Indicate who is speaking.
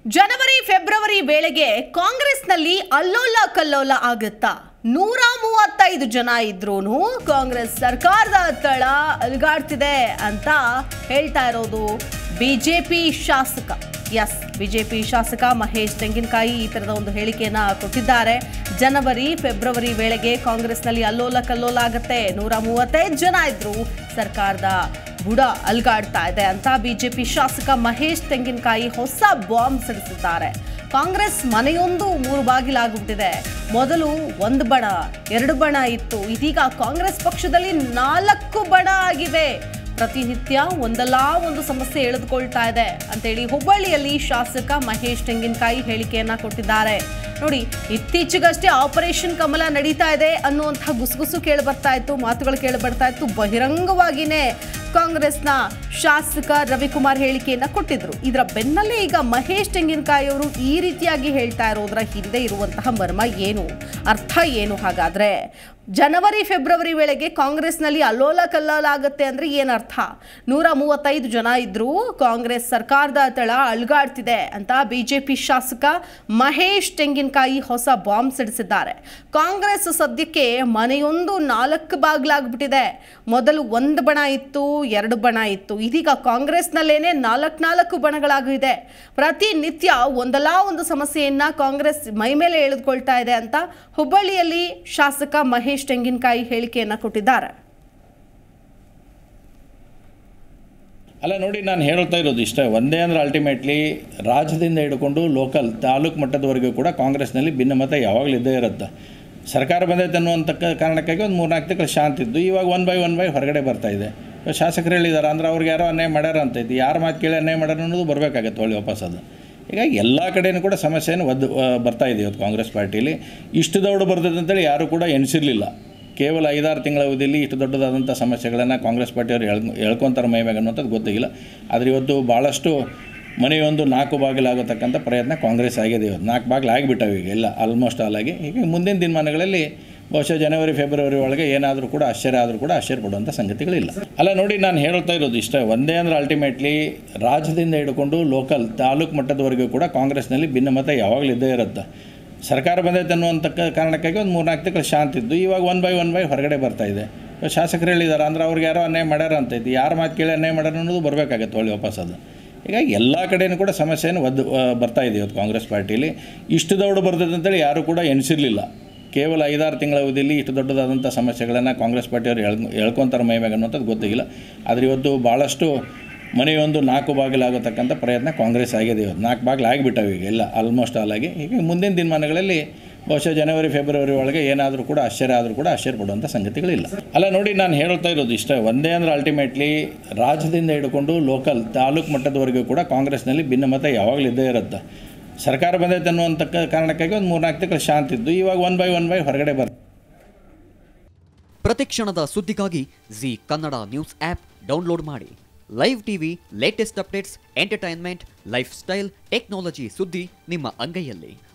Speaker 1: January February ವೇಳೆಗೆ ಕಾಂಗ್ರೆಸ್ನಲ್ಲಿ ಅಲ್ಲೋಲ ಕಲ್ಲೋಲ ಆಗುತ್ತಾ ನೂರ ಮೂವತ್ತೈದು ಜನ ಇದ್ರೂ ಕಾಂಗ್ರೆಸ್ ಸರ್ಕಾರದ ತಳ ಅಲ್ಗಾಡ್ತಿದೆ ಅಂತ ಹೇಳ್ತಾ ಇರೋದು ಬಿಜೆಪಿ ಶಾಸಕ ಎಸ್ ಬಿಜೆಪಿ ಶಾಸಕ ಮಹೇಶ್ ತೆಂಗಿನಕಾಯಿ ಈ ತರದ ಒಂದು ಹೇಳಿಕೆಯನ್ನ ಕೊಟ್ಟಿದ್ದಾರೆ ಜನವರಿ ಫೆಬ್ರವರಿ ವೇಳೆಗೆ ಕಾಂಗ್ರೆಸ್ನಲ್ಲಿ ಅಲ್ಲೋಲ ಕಲ್ಲೋಲ ಆಗುತ್ತೆ ನೂರ ಮೂವತ್ತೈದು ಜನ ಇದ್ರು ಸರ್ಕಾರದ ಬುಡ ಅಲ್ಗಾಡ್ತಾ ಇದೆ ಅಂತ ಬಿಜೆಪಿ ಶಾಸಕ ಮಹೇಶ್ ತೆಂಗಿನಕಾಯಿ ಹೊಸ ಬಾಂಬ್ ಸಿಡಿಸಿದ್ದಾರೆ ಕಾಂಗ್ರೆಸ್ ಮನೆಯೊಂದು ಮೂರು ಬಾಗಿಲಾಗ್ಬಿಟ್ಟಿದೆ ಮೊದಲು ಒಂದು ಬಣ ಎರಡು ಬಣ ಇತ್ತು ಇದೀಗ ಕಾಂಗ್ರೆಸ್ ಪಕ್ಷದಲ್ಲಿ ನಾಲ್ಕು ಬಣ ಆಗಿವೆ ಪ್ರತಿನಿತ್ಯ ಒಂದಲ್ಲ ಒಂದು ಸಮಸ್ಯೆ ಎಳೆದುಕೊಳ್ತಾ ಇದೆ ಅಂತೇಳಿ ಹುಬ್ಬಳ್ಳಿಯಲ್ಲಿ ಶಾಸಕ ಮಹೇಶ್ ತೆಂಗಿನಕಾಯಿ ಹೇಳಿಕೆಯನ್ನ ಕೊಟ್ಟಿದ್ದಾರೆ ನೋಡಿ ಇತ್ತೀಚೆಗಷ್ಟೇ ಆಪರೇಷನ್ ಕಮಲ ನಡೀತಾ ಇದೆ ಅನ್ನುವಂಥ ಗುಸುಗುಸು ಕೇಳಿ ಬರ್ತಾ ಇತ್ತು ಮಾತುಗಳು ಕೇಳಿ ಬರ್ತಾ ಇತ್ತು ಬಹಿರಂಗವಾಗಿನೇ ಕಾಂಗ್ರೆಸ್ನ ಶಾಸಕ ರವಿಕುಮಾರ್ ಹೇಳಿಕೆಯನ್ನ ಕೊಟ್ಟಿದ್ರು ಇದರ ಬೆನ್ನಲ್ಲೇ ಈಗ ಮಹೇಶ್ ತೆಂಗಿನಕಾಯಿ ಅವರು ಈ ರೀತಿಯಾಗಿ ಹೇಳ್ತಾ ಇರೋದ್ರ ಹಿಂದೆ ಇರುವಂತಹ ಮರ್ಮ ಏನು ಅರ್ಥ ಏನು ಹಾಗಾದ್ರೆ ಜನವರಿ ಫೆಬ್ರವರಿ ವೇಳೆಗೆ ಕಾಂಗ್ರೆಸ್ನಲ್ಲಿ ಅಲ್ಲೋಲ ಕಲ್ಲೋಲ ಆಗುತ್ತೆ ಅಂದ್ರೆ ಏನರ್ಥ ನೂರ ಮೂವತ್ತೈದು ಜನ ಇದ್ರು ಕಾಂಗ್ರೆಸ್ ಸರ್ಕಾರದ ತಳ ಅಲ್ಗಾಡ್ತಿದೆ ಅಂತ ಬಿಜೆಪಿ ಶಾಸಕ ಮಹೇಶ್ ತೆಂಗಿನಕಾಯಿ ಹೊಸ ಬಾಂಬ್ ಸಿಡಿಸಿದ್ದಾರೆ ಕಾಂಗ್ರೆಸ್ ಸದ್ಯಕ್ಕೆ ಮನೆಯೊಂದು ನಾಲ್ಕು ಬಾಗ್ಲಾಗ್ಬಿಟ್ಟಿದೆ ಮೊದಲು ಒಂದು ಬಣ ಇತ್ತು ಎರಡು ಬಣ ಇತ್ತು ಇದೀಗ ಕಾಂಗ್ರೆಸ್ನಲ್ಲೇನೆ ನಾಲ್ಕು ನಾಲ್ಕು ಬಣಗಳಾಗಿದೆ ಪ್ರತಿನಿತ್ಯ ಒಂದಲ್ಲ ಒಂದು ಸಮಸ್ಯೆಯನ್ನ ಕಾಂಗ್ರೆಸ್ ಮೈ ಮೇಲೆ ಎಳೆದುಕೊಳ್ತಾ ಇದೆ ಅಂತ ಹುಬ್ಬಳ್ಳಿಯಲ್ಲಿ ಶಾಸಕ ಮಹೇಶ್ ತೆಂಗಿನಕಾಯಿ ಹೇಳಿಕೆಯನ್ನ ಕೊಟ್ಟಿದ್ದಾರೆ
Speaker 2: ಅಲ್ಲ ನೋಡಿ ನಾನು ಹೇಳ್ತಾ ಇರೋದು ಇಷ್ಟ ಒಂದೇ ಅಂದರೆ ಅಲ್ಟಿಮೇಟ್ಲಿ ರಾಜ್ಯದಿಂದ ಹಿಡ್ಕೊಂಡು ಲೋಕಲ್ ತಾಲೂಕು ಮಟ್ಟದವರೆಗೂ ಕೂಡ ಕಾಂಗ್ರೆಸ್ನಲ್ಲಿ ಭಿನ್ನಮತ ಯಾವಾಗಲೂ ಇದ್ದೇ ಇರುತ್ತೆ ಸರ್ಕಾರ ಬಂದೈತೆ ಅನ್ನುವಂಥ ಕ- ಕಾರಣಕ್ಕಾಗಿ ಒಂದು ಮೂರ್ನಾಲ್ಕು ತಿಂಗಳು ಶಾಂತಿ ಇದ್ದು ಇವಾಗ ಒನ್ ಬೈ ಒನ್ ಬೈ ಹೊರಗಡೆ ಬರ್ತಾ ಇದೆ ಇವಾಗ ಶಾಸಕರು ಹೇಳಿದ್ದಾರೆ ಅಂದ್ರೆ ಅವ್ರಿಗೆ ಯಾರೋ ಅನ್ಯಾಯ ಮಾಡ್ಯಾರ ಅಂತ ಐತಿ ಯಾರು ಮಾತು ಕೇಳಿ ಅನ್ಯಾಯ ಮಾಡ್ಯಾರ ಅನ್ನೋದು ಬರಬೇಕಾಗತ್ತೆ ಒಳ್ಳೆ ವಾಪಸ್ ಅದು ಹೀಗಾಗಿ ಎಲ್ಲ ಕಡೆಯೂ ಕೂಡ ಸಮಸ್ಯೆಯನ್ನು ಒದ್ದು ಆ, ಬರ್ತಾ ಇದೆ ಇವತ್ತು ಕಾಂಗ್ರೆಸ್ ಪಾರ್ಟಿಲಿ ಇಷ್ಟು ದೌಡು ಬರ್ತದೆ ಅಂತೇಳಿ ಯಾರೂ ಕೂಡ ಎಣಿಸಿರಲಿಲ್ಲ ಕೇವಲ ಐದಾರು ತಿಂಗಳ ಅವಧಿಯಲ್ಲಿ ಇಷ್ಟು ದೊಡ್ಡದಾದಂಥ ಸಮಸ್ಯೆಗಳನ್ನು ಕಾಂಗ್ರೆಸ್ ಪಾರ್ಟಿಯವರು ಎಳ್ ಎಳ್ಕೊತಾರೆ ಮೈ ಮ್ಯಾಗ ಅನ್ನೋಂಥದ್ದು ಗೊತ್ತಿಲ್ಲ ಆದರೆ ಇವತ್ತು ಭಾಳಷ್ಟು ಮನೆಯೊಂದು ನಾಲ್ಕು ಬಾಗಿಲಾಗತಕ್ಕಂಥ ಪ್ರಯತ್ನ ಕಾಂಗ್ರೆಸ್ ಆಗಿದೆ ಇವತ್ತು ನಾಲ್ಕು ಬಾಗಿಲು ಆಗಿಬಿಟ್ಟವು ಈಗ ಎಲ್ಲ ಆಲ್ಮೋಸ್ಟ್ ಆಲ್ ಆಗಿ ಹೀಗೆ ಮುಂದಿನ ದಿನಮಾನಗಳಲ್ಲಿ ಬಹುಶಃ ಜನವರಿ ಫೆಬ್ರವರಿ ಒಳಗೆ ಏನಾದರೂ ಕೂಡ ಆಶ್ಚರ್ಯ ಆದರೂ ಕೂಡ ಆಶ್ಚರ್ಯ ಪಡುವಂಥ ಸಂಗತಿಗಳಿಲ್ಲ ಅಲ್ಲ ನೋಡಿ ನಾನು ಹೇಳ್ತಾ ಇರೋದು ಇಷ್ಟ ಒಂದೇ ಅಂದರೆ ಅಲ್ಟಿಮೇಟ್ಲಿ ರಾಜ್ಯದಿಂದ ಹಿಡ್ಕೊಂಡು ಲೋಕಲ್ ತಾಲೂಕು ಮಟ್ಟದವರೆಗೂ ಕೂಡ ಕಾಂಗ್ರೆಸ್ನಲ್ಲಿ ಭಿನ್ನಮತ ಯಾವಾಗಲೂ ಇದ್ದೇ ಇರುತ್ತೆ ಸರ್ಕಾರ ಬಂದೈತೆ ಅನ್ನುವಂಥ ಕ- ಕಾರಣಕ್ಕಾಗಿ ಒಂದು ಮೂರ್ನಾಲ್ಕು ತಿಂಗಳು ಶಾಂತಿ ಇದ್ದು ಇವಾಗ ಒನ್ ಬೈ ಒನ್ ಬೈ ಹೊರಗಡೆ ಬರ್ತಾ ಇದೆ ಇವಾಗ ಶಾಸಕರು ಹೇಳಿದ್ದಾರೆ ಅಂದ್ರೆ ಅವ್ರಿಗೆ ಯಾರೋ ಅನ್ಯಾಯ ಮಾಡ್ಯಾರ ಅಂತ ಐತಿ ಯಾರು ಮಾತು ಕೇಳಿ ಅನ್ಯಾಯ ಮಾಡ್ಯಾರ ಅನ್ನೋದು ಬರಬೇಕಾಗತ್ತೆ ಒಳ್ಳೆ ವಾಪಸ್ ಅದು ಹೀಗಾಗಿ ಎಲ್ಲ ಕಡೆಯೂ ಕೂಡ ಸಮಸ್ಯೆಯನ್ನು ಒದ್ದು ಆ, ಬರ್ತಾ ಇದೆ ಇವತ್ತು ಕಾಂಗ್ರೆಸ್ ಪಾರ್ಟಿಲಿ ಇಷ್ಟು ದೌಡು ಬರ್ತದೆ ಅಂತೇಳಿ ಯಾರೂ ಕೂಡ ಎಣಿಸಿರಲಿಲ್ಲ ಕೇವಲ ಐದಾರು ತಿಂಗಳ ಅವಧಿಯಲ್ಲಿ ಇಷ್ಟು ದೊಡ್ಡದಾದಂಥ ಸಮಸ್ಯೆಗಳನ್ನು ಕಾಂಗ್ರೆಸ್ ಪಾರ್ಟಿಯವರು ಎಳ್ ಎಳ್ಕೊತಾರೆ ಮೈ ಮ್ಯಾಗ ಅನ್ನೋಂಥದ್ದು ಗೊತ್ತಿಲ್ಲ ಆದರೆ ಇವತ್ತು ಭಾಳಷ್ಟು ಮನೆಯೊಂದು ನಾಲ್ಕು ಬಾಗಿಲಾಗತಕ್ಕಂಥ ಪ್ರಯತ್ನ ಕಾಂಗ್ರೆಸ್ ಆಗಿದೆ ಇವತ್ತು ನಾಲ್ಕು ಬಾಗಿಲು ಆಗಿಬಿಟ್ಟವು ಈಗ ಎಲ್ಲ ಆಲ್ಮೋಸ್ಟ್ ಆಲ್ ಆಗಿ ಹೀಗೆ ಮುಂದಿನ ದಿನಮಾನಗಳಲ್ಲಿ ಬಹುಶಃ ಜನವರಿ ಫೆಬ್ರವರಿ ಒಳಗೆ ಏನಾದರೂ ಕೂಡ ಆಶ್ಚರ್ಯ ಆದರೂ ಕೂಡ ಆಶ್ಚರ್ಯ ಪಡುವಂಥ ಸಂಗತಿಗಳಿಲ್ಲ ಅಲ್ಲ ನೋಡಿ ನಾನು ಹೇಳ್ತಾ ಇರೋದು ಇಷ್ಟ ಒಂದೇ ಅಂದರೆ ಅಲ್ಟಿಮೇಟ್ಲಿ ರಾಜ್ಯದಿಂದ ಹಿಡ್ಕೊಂಡು ಲೋಕಲ್ ತಾಲೂಕು ಮಟ್ಟದವರೆಗೂ ಕೂಡ ಕಾಂಗ್ರೆಸ್ನಲ್ಲಿ ಭಿನ್ನಮತ ಯಾವಾಗಲೂ ಇದ್ದೇ ಇರುತ್ತೆ ಸರ್ಕಾರ ಬಂದೈತೆ ಅನ್ನುವಂಥ ಕ- ಕಾರಣಕ್ಕಾಗಿ ಒಂದು ಮೂರ್ನಾಲ್ಕು ತಿಂಗಳು ಶಾಂತಿ ಇದ್ದು ಇವಾಗ ಒನ್ ಬೈ ಒನ್ ಬೈ ಹೊರಗಡೆ ಬರ್ತಾ
Speaker 3: ಪ್ರತಿಕ್ಷಣದ ಸುದ್ದಿಗಾಗಿ Zee Kannada news app download ಮಾಡಿ live TV latest updates entertainment lifestyle technology ಸುದ್ದಿ ನಿಮ್ಮ ಅಂಗೈಯಲ್ಲಿ